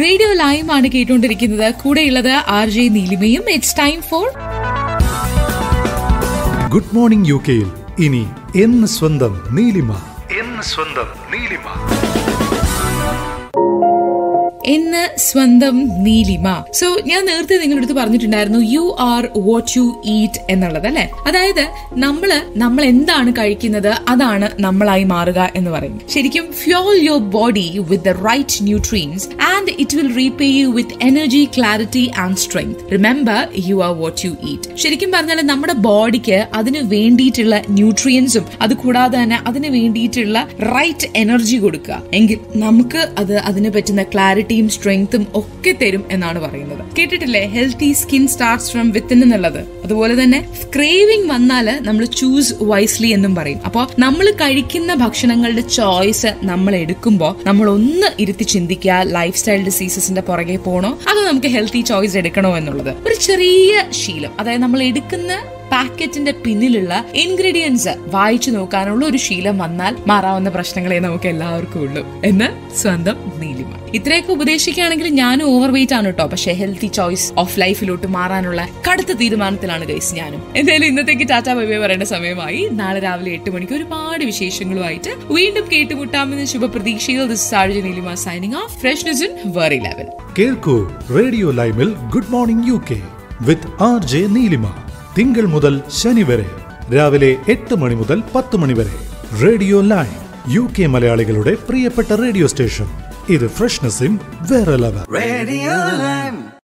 Radio live ആണ് കേട്ടുകൊണ്ടിരിക്കുന്നത് കൂടെയുള്ളത് ആർ ജെ നീലിമയും it's time for good morning യു കെയിൽ ഇനി എന്ന് സ്വന്തം നീലിമ എന്ന് സ്വന്തം നീലിമ എന്ന് സ്വന്തം നീലിമ സോ ഞാൻ നേരത്തെ നിങ്ങളുടെ അടുത്ത് പറഞ്ഞിട്ടുണ്ടായിരുന്നു you are what you eat എന്നുള്ളത് അല്ലെ അതായത് നമ്മള് നമ്മൾ എന്താണ് കഴിക്കുന്നത് അതാണ് നമ്മളായി മാറുക എന്ന് പറയും ശരിക്കും fuel your body with the right nutrients and it will repay you with energy clarity and strength remember you are what you eat ശരിക്കും പറഞ്ഞാൽ നമ്മുടെ ബോഡിക്ക് അതിന് വേണ്ടിയിട്ടുള്ള ന്യൂട്രിയൻസും അത് കൂടാതെ തന്നെ അതിന് വേണ്ടിയിട്ടുള്ള റൈറ്റ് എനർജി കൊടുക്കുക എങ്കിൽ നമുക്ക് അത് അതിന് പറ്റുന്ന ക്ലാരിറ്റിയും സ്ട്രെങ്ത്തും ഒക്കെ തരും എന്നാണ് പറയുന്നത് കേട്ടിട്ടില്ലേ healthy skin starts from within എന്നുള്ളത് അതുപോലെ തന്നെ ക്രേവിംഗ് വന്നാല് നമ്മൾ ചൂസ് വൈസ്ലി എന്നും പറയും അപ്പോൾ നമ്മൾ കഴിക്കുന്ന ഭക്ഷണങ്ങളുടെ ചോയ്സ് നമ്മൾ എടുക്കുമ്പോൾ നമ്മൾ ഒന്ന് ഇരുത്തി ചിന്തിക്കുക ലൈഫ് സ്റ്റൈൽ ഡിസീസസിന്റെ പുറകെ പോകണോ അതോ നമുക്ക് ഹെൽത്തി ചോയ്സ് എടുക്കണോ എന്നുള്ളത് ഒരു ചെറിയ ശീലം അതായത് നമ്മൾ എടുക്കുന്ന പാക്കറ്റിന്റെ പിന്നിലുള്ള ഇൻഗ്രീഡിയൻസ് വായിച്ചു നോക്കാനുള്ള ഒരു ശീലം വന്നാൽ മാറാവുന്ന പ്രശ്നങ്ങളെ നമുക്ക് എല്ലാവർക്കും ഉള്ളൂ എന്ന് സ്വന്തം നീലിമ ഇത്രയൊക്കെ ഉപദേശിക്കുകയാണെങ്കിൽ ഞാനും ഓവർ വെയിറ്റ് ആണ് കേട്ടോ പക്ഷേ ഹെൽത്തി ചോയ്സ് ഓഫ് ലൈഫിലോട്ട് മാറാനുള്ള കടുത്ത തീരുമാനത്തിലാണ് ഗൈസ് ഞാനും എന്തായാലും ഇന്നത്തേക്ക് ടാറ്റാ ബൈബൈ പറയേണ്ട സമയമായി നാളെ രാവിലെ എട്ട് മണിക്ക് ഒരുപാട് വിശേഷങ്ങളുമായിട്ട് വീണ്ടും കേട്ടുമുട്ടാമെന്ന ശുഭപ്രതീക്ഷയിൽ this is RJ Neelima signing off freshness in every level കേൾക്കൂ റേഡിയോ ലൈമിൽ good morning U K with R J Neelima തിങ്കൾ മുതൽ ശനി വരെ രാവിലെ എട്ട് മണി മുതൽ പത്ത് മണി വരെ റേഡിയോ ലൈം യു കെ മലയാളികളുടെ പ്രിയപ്പെട്ട റേഡിയോ സ്റ്റേഷൻ ഇത് ഫ്രഷ്നസിൻ വേറെ ലെവൽ Radio Lime.